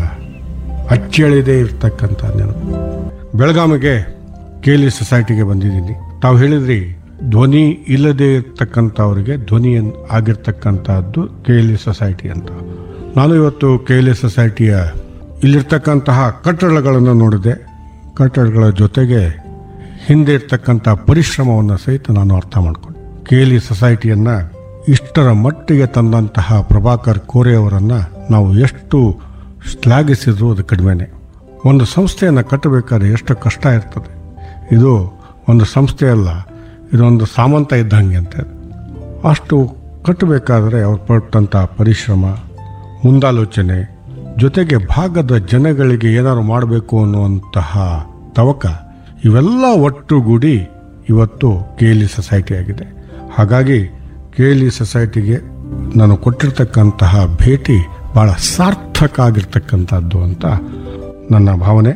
ಅಚ್ಚಳಿದೇ ಇರ್ತಕ್ಕಂಥ ನೆನಪು ಬೆಳಗಾವಿಗೆ ಕೇಲಿ ಸೊಸೈಟಿಗೆ ಬಂದಿದ್ದೀನಿ ತಾವು ಹೇಳಿದ್ರಿ ಧ್ವನಿ ಇಲ್ಲದೆ ಇರ್ತಕ್ಕಂಥವ್ರಿಗೆ ಧ್ವನಿ ಅನ್- ಆಗಿರ್ತಕ್ಕಂಥದ್ದು ಕೇಲಿ ಸೊಸೈಟಿ ಅಂತ ನಾನು ಇವತ್ತು ಕೇಲಿ ಸೊಸೈಟಿಯ ಇಲ್ಲಿರ್ತಕ್ಕಂತಹ ಕಟ್ಟಡಗಳನ್ನು ನೋಡಿದೆ ಕಟ್ಟಡಗಳ ಜೊತೆಗೆ ಹಿಂದೆ ಇರ್ತಕ್ಕಂಥ ಪರಿಶ್ರಮವನ್ನು ಸಹಿತ ನಾನು ಅರ್ಥ ಮಾಡಿಕೊಂಡೆ ಕೇಲಿ ಸೊಸೈಟಿಯನ್ನು ಇಷ್ಟರ ಮಟ್ಟಿಗೆ ತಂದಂತಹ ಪ್ರಭಾಕರ್ ಕೋರೆ ಅವರನ್ನು ನಾವು ಎಷ್ಟು ಶ್ಲಾಘಿಸಿದ್ರು ಅದು ಕಡಿಮೆನೆ ಒಂದು ಸಂಸ್ಥೆಯನ್ನು ಕಟ್ಟಬೇಕಾದ್ರೆ ಎಷ್ಟು ಕಷ್ಟ ಇರ್ತದೆ ಇದು ಒಂದು ಸಂಸ್ಥೆ ಅಲ್ಲ ಇದೊಂದು ಸಾಮಂತ ಇದ್ದಂಗೆ ಅಂತ ಅಷ್ಟು ಕಟ್ಟಬೇಕಾದ್ರೆ ಅವ್ರು ಪಟ್ಟಂಥ ಪರಿಶ್ರಮ ಮುಂದಾಲೋಚನೆ ಜೊತೆಗೆ ಭಾಗದ ಜನಗಳಿಗೆ ಏನಾದ್ರು ಮಾಡಬೇಕು ಅನ್ನುವಂತಹ ತವಕ ಇವೆಲ್ಲ ಒಟ್ಟುಗೂಡಿ ಇವತ್ತು ಕೇಲಿ ಸೊಸೈಟಿ ಆಗಿದೆ ಹಾಗಾಗಿ ಕೇಲಿ ಸೊಸೈಟಿಗೆ ನಾನು ಕೊಟ್ಟಿರ್ತಕ್ಕಂತಹ ಭೇಟಿ ಭಾಳ ಸಾರ್ಥಕ ಆಗಿರ್ತಕ್ಕಂಥದ್ದು ಅಂತ ನನ್ನ ಭಾವನೆ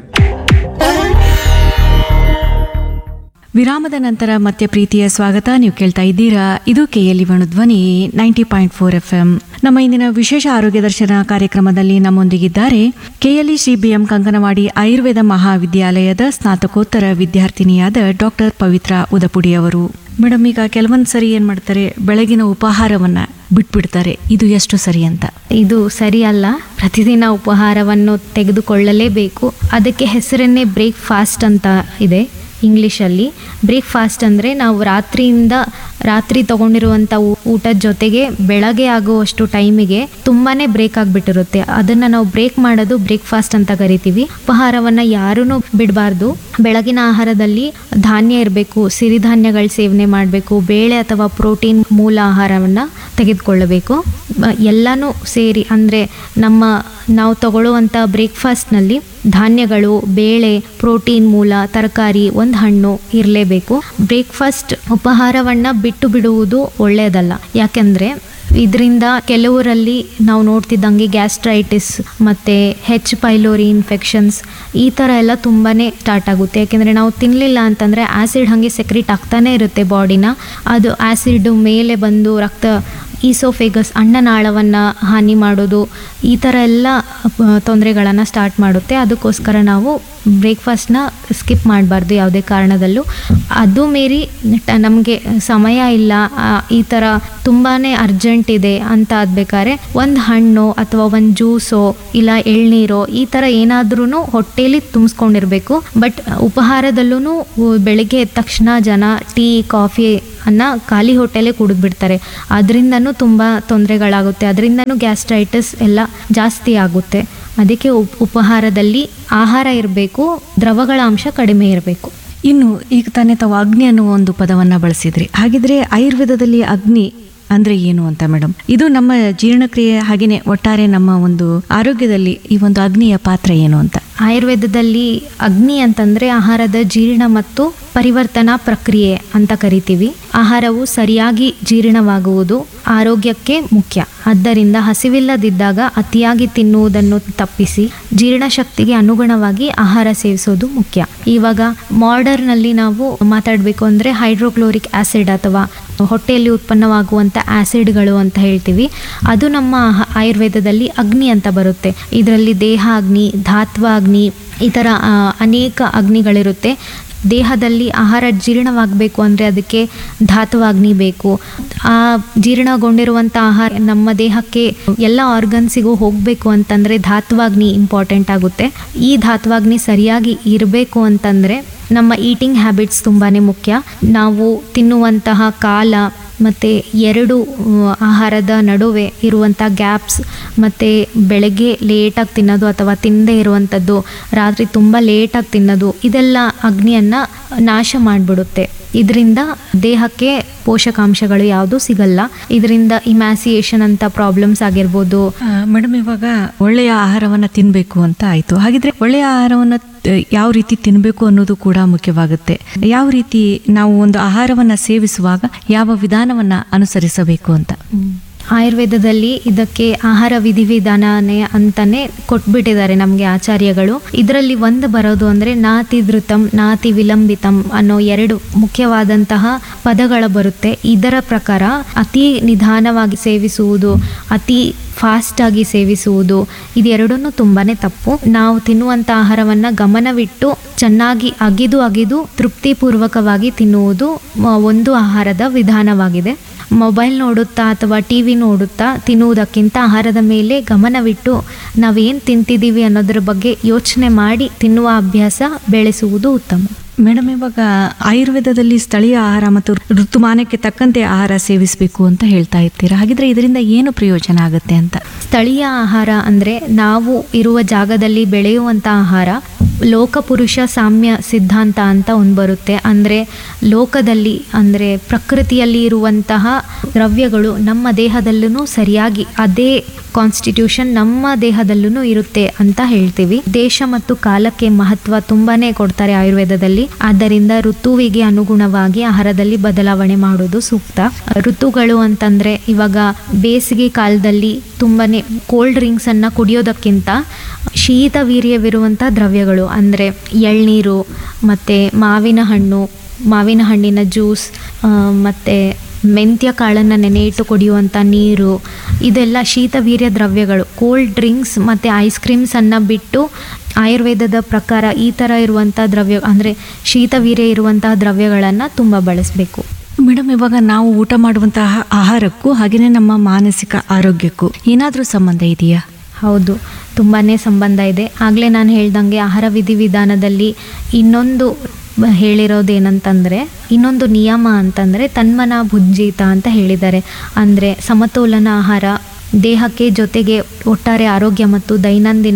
ವಿರಾಮದ ನಂತರ ಮತ್ತೆ ಪ್ರೀತಿಯ ಸ್ವಾಗತ ನೀವು ಕೇಳ್ತಾ ಇದ್ದೀರಾ ಇದು ಕೆಎಲ್ಇ ಧ್ವನಿ ninety point four F M ನಮ್ಮ ಇಂದಿನ ವಿಶೇಷ ಆರೋಗ್ಯ ದರ್ಶನ ಕಾರ್ಯಕ್ರಮದಲ್ಲಿ ನಮ್ಮೊಂದಿಗಿದ್ದಾರೆ ಕೆಎಲ್ಇ ಶ್ರೀ ಬಿಎಂ ಕಂಕನವಾಡಿ ಆಯುರ್ವೇದ ಮಹಾವಿದ್ಯಾಲಯದ ಸ್ನಾತಕೋತ್ತರ ವಿದ್ಯಾರ್ಥಿನಿಯಾದ ಡಾಕ್ಟರ್ ಪವಿತ್ರ ಉದಪುಡಿ ಅವರು ಮೇಡಮ್ ಈಗ ಕೆಲವೊಂದು ಸರಿ ಏನ್ ಮಾಡ್ತಾರೆ ಬೆಳಗಿನ ಉಪಹಾರವನ್ನ ಬಿಟ್ಬಿಡ್ತಾರೆ ಇದು ಎಷ್ಟು ಸರಿ ಅಂತ ಇದು ಸರಿಯಲ್ಲ ಪ್ರತಿದಿನ ಉಪಹಾರವನ್ನು ತೆಗೆದುಕೊಳ್ಳಲೇಬೇಕು ಅದಕ್ಕೆ ಹೆಸರನ್ನೇ ಬ್ರೇಕ್ಫಾಸ್ಟ್ ಅಂತ ಇದೆ ಇಂಗ್ಲೀಷಲ್ಲಿ ಬ್ರೇಕ್ಫಾಸ್ಟ್ ಅಂದರೆ ನಾವು ರಾತ್ರಿಯಿಂದ ರಾತ್ರಿ ತಗೊಂಡಿರುವಂಥ ಊಟದ ಜೊತೆಗೆ ಬೆಳಗ್ಗೆ ಆಗುವಷ್ಟು ಟೈಮಿಗೆ ತುಂಬಾ ಬ್ರೇಕ್ ಆಗಿಬಿಟ್ಟಿರುತ್ತೆ ಅದನ್ನು ನಾವು ಬ್ರೇಕ್ ಮಾಡೋದು ಬ್ರೇಕ್ಫಾಸ್ಟ್ ಅಂತ ಕರಿತೀವಿ ಉಪಹಾರವನ್ನು ಯಾರೂ ಬಿಡಬಾರ್ದು ಬೆಳಗಿನ ಆಹಾರದಲ್ಲಿ ಧಾನ್ಯ ಇರಬೇಕು ಸಿರಿಧಾನ್ಯಗಳ ಸೇವನೆ ಮಾಡಬೇಕು ಬೇಳೆ ಅಥವಾ ಪ್ರೋಟೀನ್ ಮೂಲ ಆಹಾರವನ್ನು ತೆಗೆದುಕೊಳ್ಳಬೇಕು ಬ- ಎಲ್ಲನೂ ಸೇರಿ ಅಂದರೆ ನಮ್ಮ ನಾವು ತಗೊಳ್ಳುವಂಥ ಬ್ರೇಕ್ಫಾಸ್ಟ್ನಲ್ಲಿ ಧಾನ್ಯಗಳು ಬೇಳೆ ಪ್ರೋಟೀನ್ ಮೂಲ ತರಕಾರಿ ಒಂದು ಹಣ್ಣು ಇರಲೇಬೇಕು ಬ್ರೇಕ್ಫಾಸ್ಟ್ ಉಪಹಾರವನ್ನು ಬಿಟ್ಟು ಬಿಡುವುದು ಒಳ್ಳೆಯದಲ್ಲ ಯಾಕೆಂದರೆ ಇದರಿಂದ ಕೆಲವರಲ್ಲಿ ನಾವು ನೋಡ್ತಿದ್ದಂಗೆ ಗ್ಯಾಸ್ಟ್ರೈಟಿಸ್ ಮತ್ತು ಹೆಚ್ ಪೈಲೋರಿ ಇನ್ಫೆಕ್ಷನ್ಸ್ ಈ ಥರ ಎಲ್ಲ ತುಂಬಾ ಸ್ಟಾರ್ಟ್ ಆಗುತ್ತೆ ಯಾಕೆಂದರೆ ನಾವು ತಿನ್ನಲಿಲ್ಲ ಅಂತಂದರೆ ಆ್ಯಸಿಡ್ ಹಾಗೆ ಸೆಕ್ರಿಟ್ ಆಗ್ತಾನೆ ಇರುತ್ತೆ ಬಾಡಿನ ಅದು ಆ್ಯಸಿಡ್ ಮೇಲೆ ಬಂದು ರಕ್ತ ಈಸೋಫೇಗಸ್ ಅನ್ನನಾಳವನ್ನು ಹಾನಿ ಮಾಡೋದು ಈ ಥರ ಎಲ್ಲ ತೊಂದರೆಗಳನ್ನು ಸ್ಟಾರ್ಟ್ ಮಾಡುತ್ತೆ ಅದಕ್ಕೋಸ್ಕರ ನಾವು ಬ್ರೇಕ್ಫಾಸ್ಟ್ನ ಸ್ಕಿಪ್ ಮಾಡಬಾರ್ದು ಯಾವುದೇ ಕಾರಣದಲ್ಲೂ ಅದು ಮೀರಿ ನಮಗೆ ಸಮಯ ಇಲ್ಲ ಆ, ಈ ಥರ ತುಂಬಾ ಅರ್ಜೆಂಟ್ ಇದೆ ಅಂತ ಆದ್ಬೇಕಾದ್ರೆ ಒಂದು ಹಣ್ಣು ಅಥವಾ ಒಂದು ಜ್ಯೂಸೋ ಇಲ್ಲ ಎಳ್ನೀರೋ ಈ ಥರ ಏನಾದ್ರೂ ಹೊಟ್ಟೆಲಿ ತುಂಬಿಸ್ಕೊಂಡಿರ್ಬೇಕು ಬಟ್ ಉಪಹಾರದಲ್ಲೂ ಬೆಳಗ್ಗೆ ಎದ್ದ ತಕ್ಷಣ ಜನ ಟೀ ಕಾಫಿ ಅನ್ನ ಖಾಲಿ ಹೊಟ್ಟೆಲೇ ಕುಡಿದ್ಬಿಡ್ತಾರೆ ಅದರಿಂದನೂ ತುಂಬ ತೊಂದರೆಗಳಾಗುತ್ತೆ ಅದರಿಂದನೂ ಗ್ಯಾಸ್ಟ್ರೈಟಿಸ್ ಎಲ್ಲ ಜಾಸ್ತಿ ಆಗುತ್ತೆ ಅದಕ್ಕೆ ಉಪ್ ಉಪಹಾರದಲ್ಲಿ ಆಹಾರ ಇರಬೇಕು ದ್ರವಗಳ ಅಂಶ ಕಡಿಮೆ ಇರಬೇಕು ಇನ್ನು ಈಗ ತಾನೇ ತಾವು ಅಗ್ನಿ ಅನ್ನುವ ಒಂದು ಪದವನ್ನ ಬಳಸಿದ್ರಿ ಹಾಗಿದ್ರೆ ಆಯುರ್ವೇದದಲ್ಲಿ ಅಗ್ನಿ ಅಂದ್ರೆ ಏನು ಅಂತ ಮೇಡಮ್ ಇದು ನಮ್ಮ ಜೀರ್ಣಕ್ರಿಯೆ ಹಾಗೇನೆ ಒಟ್ಟಾರೆ ನಮ್ಮ ಒಂದು ಆರೋಗ್ಯದಲ್ಲಿ ಈ ಒಂದು ಅಗ್ನಿಯ ಪಾತ್ರ ಏನು ಅಂತ ಆಯುರ್ವೇದದಲ್ಲಿ ಅಗ್ನಿ ಅಂತಂದರೆ ಆಹಾರದ ಜೀರ್ಣ ಮತ್ತು ಪರಿವರ್ತನಾ ಪ್ರಕ್ರಿಯೆ ಅಂತ ಕರಿತೀವಿ ಆಹಾರವು ಸರಿಯಾಗಿ ಜೀರ್ಣವಾಗುವುದು ಆರೋಗ್ಯಕ್ಕೆ ಮುಖ್ಯ ಆದ್ದರಿಂದ ಹಸಿವಿಲ್ಲದಿದ್ದಾಗ ಅತಿಯಾಗಿ ತಿನ್ನುವುದನ್ನು ತಪ್ಪಿಸಿ ಜೀರ್ಣಶಕ್ತಿಗೆ ಅನುಗುಣವಾಗಿ ಆಹಾರ ಸೇವಿಸೋದು ಮುಖ್ಯ ಇವಾಗ ಮಾಡರ್ನಲ್ಲಿ ನಾವು ಮಾತಾಡಬೇಕು ಅಂದರೆ ಹೈಡ್ರೋಕ್ಲೋರಿಕ್ ಆಸಿಡ್ ಅಥವಾ ಹೊಟ್ಟೆಯಲ್ಲಿ ಉತ್ಪನ್ನವಾಗುವಂಥ ಆಸಿಡ್ಗಳು ಅಂತ ಹೇಳ್ತೀವಿ ಅದು ನಮ್ಮ ಆಹ- ಆಯುರ್ವೇದದಲ್ಲಿ ಅಗ್ನಿ ಅಂತ ಬರುತ್ತೆ ಇದರಲ್ಲಿ ದೇಹ ಅಗ್ನಿ ಧಾತ್ವ ಅಗ್ನಿ ಈ ಥರ ಆ, ಅನೇಕ ಅಗ್ನಿಗಳಿರುತ್ತೆ ದೇಹದಲ್ಲಿ ಆಹಾರ ಜೀರ್ಣವಾಗಬೇಕು ಅಂದರೆ ಅದಕ್ಕೆ ಧಾತುವಾಗ್ನಿ ಬೇಕು ಆ ಜೀರ್ಣಗೊಂಡಿರುವಂಥ ಆಹಾರ ನಮ್ಮ ದೇಹಕ್ಕೆ ಎಲ್ಲ ಆರ್ಗನ್ಸಿಗೂ ಹೋಗಬೇಕು ಅಂತಂದರೆ ಧಾತುವಾಗ್ನಿ ಇಂಪಾರ್ಟೆಂಟ್ ಆಗುತ್ತೆ ಈ ಧಾತುವಾಗ್ನಿ ಸರಿಯಾಗಿ ಇರಬೇಕು ಅಂತಂದರೆ ನಮ್ಮ ಈಟಿಂಗ್ ಹ್ಯಾಬಿಟ್ಸ್ ತುಂಬಾ ಮುಖ್ಯ ನಾವು ತಿನ್ನುವಂತಹ ಕಾಲ ಮತ್ತು ಎರಡು ಆ, ಆಹಾರದ ನಡುವೆ ಇರುವಂಥ ಗ್ಯಾಪ್ಸ್ ಮತ್ತು ಬೆಳಗ್ಗೆ ಲೇಟಾಗಿ ತಿನ್ನೋದು ಅಥವಾ ತಿನ್ನದೇ ಇರುವಂಥದ್ದು ರಾತ್ರಿ ತುಂಬ ಲೇಟಾಗಿ ತಿನ್ನೋದು ಇದೆಲ್ಲ ಅಗ್ನಿಯನ್ನು ನಾಶ ಮಾಡಿಬಿಡುತ್ತೆ ಇದರಿಂದ ದೇಹಕ್ಕೆ ಪೋಷಕಾಂಶಗಳು ಯಾವುದು ಸಿಗಲ್ಲ ಇದರಿಂದ ಇಮ್ಯಾಸಿಯೇಷನ್ ಅಂತ ಪ್ರಾಬ್ಲಮ್ಸ್ ಆಗಿರ್ಬೋದು ಮೇಡಮ್ ಇವಾಗ ಒಳ್ಳೆಯ ಆಹಾರವನ್ನ ತಿನ್ಬೇಕು ಅಂತ ಆಯ್ತು ಹಾಗಿದ್ರೆ ಒಳ್ಳೆಯ ಆಹಾರವನ್ನ ಆ, ಯಾವ ರೀತಿ ತಿನ್ಬೇಕು ಅನ್ನೋದು ಕೂಡ ಮುಖ್ಯವಾಗುತ್ತೆ ಯಾವ ರೀತಿ ನಾವು ಒಂದು ಆಹಾರವನ್ನ ಸೇವಿಸುವಾಗ ಯಾವ ವಿಧಾನವನ್ನ ಅನುಸರಿಸಬೇಕು ಅಂತ ಆಯುರ್ವೇದದಲ್ಲಿ ಇದಕ್ಕೆ ಆಹಾರ ವಿಧಿವಿಧಾನನೇ ಅಂತಾನೆ ಕೊಟ್ಬಿಟ್ಟಿದ್ದಾರೆ ನಮಗೆ ಆಚಾರ್ಯಗಳು ಇದರಲ್ಲಿ ಒಂದು ಬರೋದು ಅಂದರೆ ನಾತಿ ಧೃತಂ ನಾತಿ ವಿಲಂಬಿತಂ ಅನ್ನೋ ಎರಡು ಮುಖ್ಯವಾದಂತಹ ಪದಗಳ ಬರುತ್ತೆ ಇದರ ಪ್ರಕಾರ ಅತಿ ನಿಧಾನವಾಗಿ ಸೇವಿಸುವುದು ಅತಿ ಫಾಸ್ಟಾಗಿ ಸೇವಿಸುವುದು ಇದೆರಡನ್ನೂ ತುಂಬಾ ತಪ್ಪು ನಾವು ತಿನ್ನುವಂಥ ಆಹಾರವನ್ನು ಗಮನವಿಟ್ಟು ಚೆನ್ನಾಗಿ ಅಗಿದು ಅಗಿದು ತೃಪ್ತಿಪೂರ್ವಕವಾಗಿ ತಿನ್ನುವುದು ಮ- ಒಂದು ಆಹಾರದ ವಿಧಾನವಾಗಿದೆ ಮೊಬೈಲ್ ನೋಡುತ್ತಾ ಅಥವಾ ಟಿ ವಿ ನೋಡುತ್ತಾ ತಿನ್ನುವುದಕ್ಕಿಂತ ಆಹಾರದ ಮೇಲೆ ಗಮನವಿಟ್ಟು ನಾವೇನು ತಿಂತಿದ್ದೀವಿ ಅನ್ನೋದ್ರ ಬಗ್ಗೆ ಯೋಚನೆ ಮಾಡಿ ತಿನ್ನುವ ಅಭ್ಯಾಸ ಬೆಳೆಸುವುದು ಉತ್ತಮ ಮೇಡಮ್ ಇವಾಗ ಆಯುರ್ವೇದದಲ್ಲಿ ಸ್ಥಳೀಯ ಆಹಾರ ಮತ್ತು ಋತುಮಾನಕ್ಕೆ ತಕ್ಕಂತೆ ಆಹಾರ ಸೇವಿಸಬೇಕು ಅಂತ ಹೇಳ್ತಾ ಇರ್ತೀರಾ ಹಾಗಿದ್ರೆ ಇದರಿಂದ ಏನು ಪ್ರಯೋಜನ ಆಗುತ್ತೆ ಅಂತ ಸ್ಥಳೀಯ ಆಹಾರ ಅಂದರೆ ನಾವು ಇರುವ ಜಾಗದಲ್ಲಿ ಬೆಳೆಯುವಂಥ ಆಹಾರ ಲೋಕಪುರುಷ ಸಾಮ್ಯ ಸಿದ್ಧಾಂತ ಅಂತ ಒಂದು ಬರುತ್ತೆ ಅಂದರೆ ಲೋಕದಲ್ಲಿ ಅಂದರೆ ಪ್ರಕೃತಿಯಲ್ಲಿ ಇರುವಂತಹ ದ್ರವ್ಯಗಳು ನಮ್ಮ ದೇಹದಲ್ಲೂ ಸರಿಯಾಗಿ ಅದೇ ಕಾನ್ಸ್ಟಿಟ್ಯೂಷನ್ ನಮ್ಮ ದೇಹದಲ್ಲೂ ಇರುತ್ತೆ ಅಂತ ಹೇಳ್ತೀವಿ ದೇಶ ಮತ್ತು ಕಾಲಕ್ಕೆ ಮಹತ್ವ ತುಂಬಾನೇ ಕೊಡ್ತಾರೆ ಆಯುರ್ವೇದದಲ್ಲಿ ಆದ್ದರಿಂದ ಋತುವಿಗೆ ಅನುಗುಣವಾಗಿ ಆಹಾರದಲ್ಲಿ ಬದಲಾವಣೆ ಮಾಡೋದು ಸೂಕ್ತ ಋತುಗಳು ಅಂತಂದ್ರೆ ಇವಾಗ ಬೇಸಿಗೆ ಕಾಲದಲ್ಲಿ ತುಂಬಾನೇ ಕೋಲ್ಡ್ ಡ್ರಿಂಕ್ಸ್ ಅನ್ನ ಕುಡಿಯೋದಕ್ಕಿಂತ ಶೀತ ವೀರ್ಯವಿರುವಂಥ ದ್ರವ್ಯಗಳು ಅಂದರೆ ಎಳ್ನೀರು ಮತ್ತು ಮಾವಿನ ಹಣ್ಣು ಮಾವಿನ ಹಣ್ಣಿನ ಜ್ಯೂಸ್ ಮತ್ತು ಮೆಂತ್ಯ ಕಾಳನ್ನು ನೆನೆ ಇಟ್ಟು ಕುಡಿಯುವಂಥ ನೀರು ಇದೆಲ್ಲ ಶೀತವೀರ್ಯ ದ್ರವ್ಯಗಳು ಕೋಲ್ಡ್ ಡ್ರಿಂಕ್ಸ್ ಮತ್ತು ಐಸ್ ಕ್ರೀಮ್ಸನ್ನು ಬಿಟ್ಟು ಆಯುರ್ವೇದದ ಪ್ರಕಾರ ಈ ಥರ ಇರುವಂಥ ದ್ರವ್ಯ ಅಂದರೆ ಶೀತವೀರ್ಯ ಇರುವಂತಹ ದ್ರವ್ಯಗಳನ್ನು ತುಂಬ ಬಳಸಬೇಕು ಮೇಡಮ್ ಇವಾಗ ನಾವು ಊಟ ಮಾಡುವಂತಹ ಆಹಾರಕ್ಕೂ ಹಾಗೆಯೇ ನಮ್ಮ ಮಾನಸಿಕ ಆರೋಗ್ಯಕ್ಕೂ ಏನಾದರೂ ಸಂಬಂಧ ಇದೆಯಾ ಹೌದು ತುಂಬಾ ಸಂಬಂಧ ಇದೆ ಆಗಲೇ ನಾನು ಹೇಳ್ದಂಗೆ ಆಹಾರ ವಿಧಿವಿಧಾನದಲ್ಲಿ ಇನ್ನೊಂದು ಬ- ಹೇಳಿರೋದೇನಂತಂದರೆ ಇನ್ನೊಂದು ನಿಯಮ ಅಂತಂದರೆ ತನ್ಮನ ಭುಂಜಿತ ಅಂತ ಹೇಳಿದ್ದಾರೆ ಅಂದರೆ ಸಮತೋಲನ ಆಹಾರ ದೇಹಕ್ಕೆ ಜೊತೆಗೆ ಒಟ್ಟಾರೆ ಆರೋಗ್ಯ ಮತ್ತು ದೈನಂದಿನ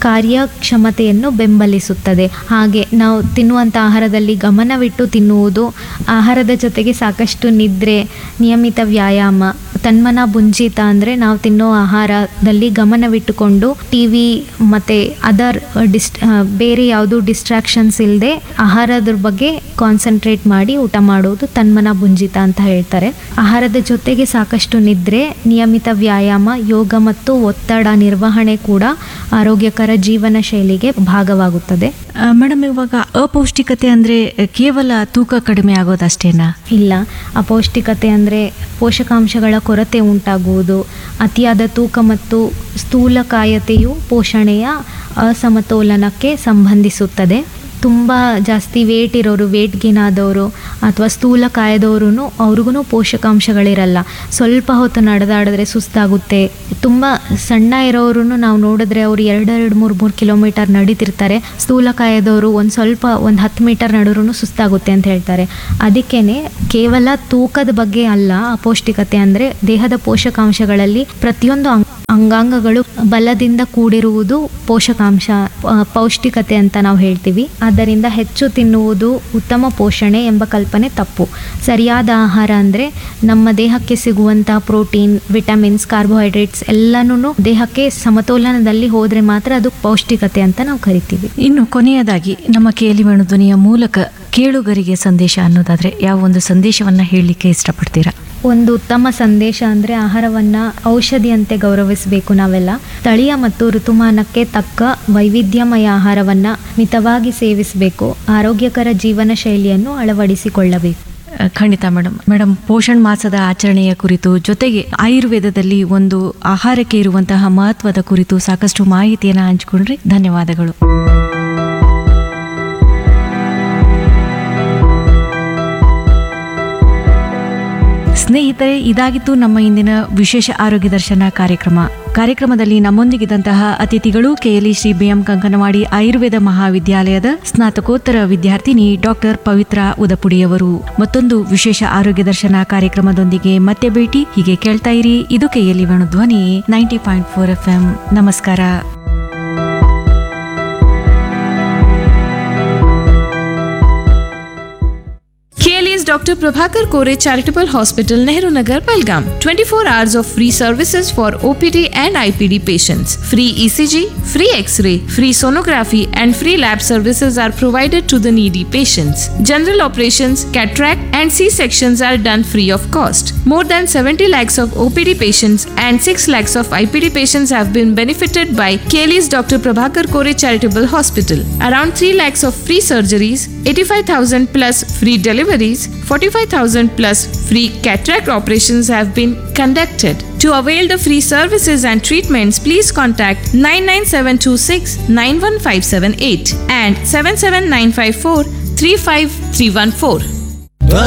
ಕಾರ್ಯಕ್ಷಮತೆಯನ್ನು ಬೆಂಬಲಿಸುತ್ತದೆ ಹಾಗೆ ನಾವು ತಿನ್ನುವಂಥ ಆಹಾರದಲ್ಲಿ ಗಮನವಿಟ್ಟು ತಿನ್ನುವುದು ಆಹಾರದ ಜೊತೆಗೆ ಸಾಕಷ್ಟು ನಿದ್ರೆ ನಿಯಮಿತ ವ್ಯಾಯಾಮ ತನ್ಮನ ಬುಂಜಿತ ಅಂದರೆ ನಾವು ತಿನ್ನೋ ಆಹಾರದಲ್ಲಿ ಗಮನವಿಟ್ಟುಕೊಂಡು ಟಿ ವಿ ಮತ್ತು ಅದರ್ ಡಿಸ್ ಬೇರೆ ಯಾವುದು ಡಿಸ್ಟ್ರಾಕ್ಷನ್ಸ್ ಇಲ್ಲದೆ ಆಹಾರದ ಬಗ್ಗೆ ಕಾನ್ಸಂಟ್ರೇಟ್ ಮಾಡಿ ಊಟ ಮಾಡುವುದು ತನ್ಮನ ಬುಂಜಿತ ಅಂತ ಹೇಳ್ತಾರೆ ಆಹಾರದ ಜೊತೆಗೆ ಸಾಕಷ್ಟು ನಿದ್ರೆ ನಿಯಮಿತ ವ್ಯಾಯಾಮ ಯೋಗ ಮತ್ತು ಒತ್ತಡ ನಿರ್ವಹಣೆ ಕೂಡ ಆರೋಗ್ಯಕರ ಜೀವನ ಶೈಲಿಗೆ ಭಾಗವಾಗುತ್ತದೆ ಮೇಡಮ್ ಇವಾಗ ಅಪೌಷ್ಟಿಕತೆ ಅಂದ್ರೆ ಕೇವಲ ತೂಕ ಕಡಿಮೆ ಆಗೋದಷ್ಟೇನಾ ಇಲ್ಲ ಅಪೌಷ್ಟಿಕತೆ ಅಂದರೆ ಪೋಷಕಾಂಶಗಳ ಕೊರತೆ ಉಂಟಾಗುವುದು ಅತಿಯಾದ ತೂಕ ಮತ್ತು ಸ್ಥೂಲಕಾಯತೆಯು ಪೋಷಣೆಯ ಅಸಮತೋಲನಕ್ಕೆ ಸಂಬಂಧಿಸುತ್ತದೆ ತುಂಬ ಜಾಸ್ತಿ ವೇಟ್ ಇರೋರು ವೇಟ್ ಗೇನ್ ಆದವರು ಅಥವಾ ಸ್ಥೂಲ ಕಾಯದವ್ರೂ ಅವ್ರಿಗೂ ಪೋಷಕಾಂಶಗಳಿರಲ್ಲ ಸ್ವಲ್ಪ ಹೊತ್ತು ನಡೆದಾಡಿದ್ರೆ ಸುಸ್ತಾಗುತ್ತೆ ತುಂಬ ಸಣ್ಣ ಇರೋರು ನಾವು ನೋಡಿದ್ರೆ ಅವರು ಎರಡೆರಡು ಮೂರು ಮೂರು ಕಿಲೋಮೀಟರ್ ನಡೀತಿರ್ತಾರೆ ಸ್ಥೂಲ ಕಾಯದವರು ಒಂದು ಸ್ವಲ್ಪ ಒಂದು ಹತ್ತು ಮೀಟರ್ ನಡೆದ್ರೂ ಸುಸ್ತಾಗುತ್ತೆ ಅಂತ ಹೇಳ್ತಾರೆ ಅದಕ್ಕೇ ಕೇವಲ ತೂಕದ ಬಗ್ಗೆ ಅಲ್ಲ ಅಪೌಷ್ಟಿಕತೆ ಅಂದರೆ ದೇಹದ ಪೋಷಕಾಂಶಗಳಲ್ಲಿ ಪ್ರತಿಯೊಂದು ಅಂಗ ಅಂಗಾಂಗಗಳು ಬಲದಿಂದ ಕೂಡಿರುವುದು ಪೋಷಕಾಂಶ ಆ, ಪೌಷ್ಟಿಕತೆ ಅಂತ ನಾವು ಹೇಳ್ತೀವಿ ಆದ್ದರಿಂದ ಹೆಚ್ಚು ತಿನ್ನುವುದು ಉತ್ತಮ ಪೋಷಣೆ ಎಂಬ ಕಲ್ಪನೆ ತಪ್ಪು ಸರಿಯಾದ ಆಹಾರ ಅಂದರೆ ನಮ್ಮ ದೇಹಕ್ಕೆ ಸಿಗುವಂಥ ಪ್ರೋಟೀನ್ ವಿಟಮಿನ್ಸ್ ಕಾರ್ಬೋಹೈಡ್ರೇಟ್ಸ್ ಎಲ್ಲನೂ ದೇಹಕ್ಕೆ ಸಮತೋಲನದಲ್ಲಿ ಹೋದರೆ ಮಾತ್ರ ಅದು ಪೌಷ್ಟಿಕತೆ ಅಂತ ನಾವು ಕರಿತೀವಿ ಇನ್ನು ಕೊನೆಯದಾಗಿ ನಮ್ಮ ಕೇಳಿ ಧ್ವನಿಯ ಮೂಲಕ ಕೇಳುಗರಿಗೆ ಸಂದೇಶ ಅನ್ನೋದಾದ್ರೆ ಯಾವ ಒಂದು ಸಂದೇಶವನ್ನ ಹೇಳಲಿಕ್ಕೆ ಇಷ್ಟಪಡ್ತೀರಾ ಒಂದು ಉತ್ತಮ ಸಂದೇಶ ಅಂದರೆ ಆಹಾರವನ್ನು ಔಷಧಿಯಂತೆ ಗೌರವಿಸಬೇಕು ನಾವೆಲ್ಲ ಸ್ಥಳೀಯ ಮತ್ತು ಋತುಮಾನಕ್ಕೆ ತಕ್ಕ ವೈವಿಧ್ಯಮಯ ಆಹಾರವನ್ನು ಮಿತವಾಗಿ ಸೇವಿಸಬೇಕು ಆರೋಗ್ಯಕರ ಜೀವನ ಶೈಲಿಯನ್ನು ಅಳವಡಿಸಿಕೊಳ್ಳಬೇಕು ಅಹ್, ಖಂಡಿತ ಮೇಡಮ್ ಮೇಡಮ್ ಪೋಷಣ್ ಮಾಸದ ಆಚರಣೆಯ ಕುರಿತು ಜೊತೆಗೆ ಆಯುರ್ವೇದದಲ್ಲಿ ಒಂದು ಆಹಾರಕ್ಕೆ ಇರುವಂತಹ ಮಹತ್ವದ ಕುರಿತು ಸಾಕಷ್ಟು ಮಾಹಿತಿಯನ್ನು ಹಂಚಿಕೊಂಡ್ರೆ ಧನ್ಯವಾದಗಳು ಸ್ನೇಹಿತರೆ ಇದಾಗಿತ್ತು ನಮ್ಮ ಇಂದಿನ ವಿಶೇಷ ಆರೋಗ್ಯ ದರ್ಶನ ಕಾರ್ಯಕ್ರಮ ಕಾರ್ಯಕ್ರಮದಲ್ಲಿ ನಮ್ಮೊಂದಿಗಿದ್ದಂತಹ ಅತಿಥಿಗಳು ಕೆಎಲ್ಇ ಶ್ರೀ ಬಿಎಂ ಕಂಕನವಾಡಿ ಆಯುರ್ವೇದ ಮಹಾವಿದ್ಯಾಲಯದ ಸ್ನಾತಕೋತ್ತರ ವಿದ್ಯಾರ್ಥಿನಿ ಡಾಕ್ಟರ್ ಪವಿತ್ರ ಉದಪುಡಿಯವರು ಮತ್ತೊಂದು ವಿಶೇಷ ಆರೋಗ್ಯ ದರ್ಶನ ಕಾರ್ಯಕ್ರಮದೊಂದಿಗೆ ಮತ್ತೆ ಭೇಟಿ ಹೀಗೆ ಕೇಳ್ತಾ ಇರಿ ಇದು ಕೆಎಲ್ಇ ಧ್ವನಿ ninety point four F M ನಮಸ್ಕಾರ KLE's Dr. Prabhakar Kore Charitable Hospital, Nehru Nagar, Belgaum. 24 hours of free services for OPD and IPD patients. Free ECG, free X-ray, free sonography, and free lab services are provided to the needy patients. General operations, cataract, and C-sections are done free of cost. More than 70 lakhs of OPD patients and 6 lakhs of IPD patients have been benefited by KLE's Dr. Prabhakar Kore Charitable Hospital. Around 3 lakhs of free surgeries, 85,000 plus free deliveries, 45,000 plus free cataract operations have been conducted. To avail the free services and treatments, please contact 99726 91578 and 77954 35314.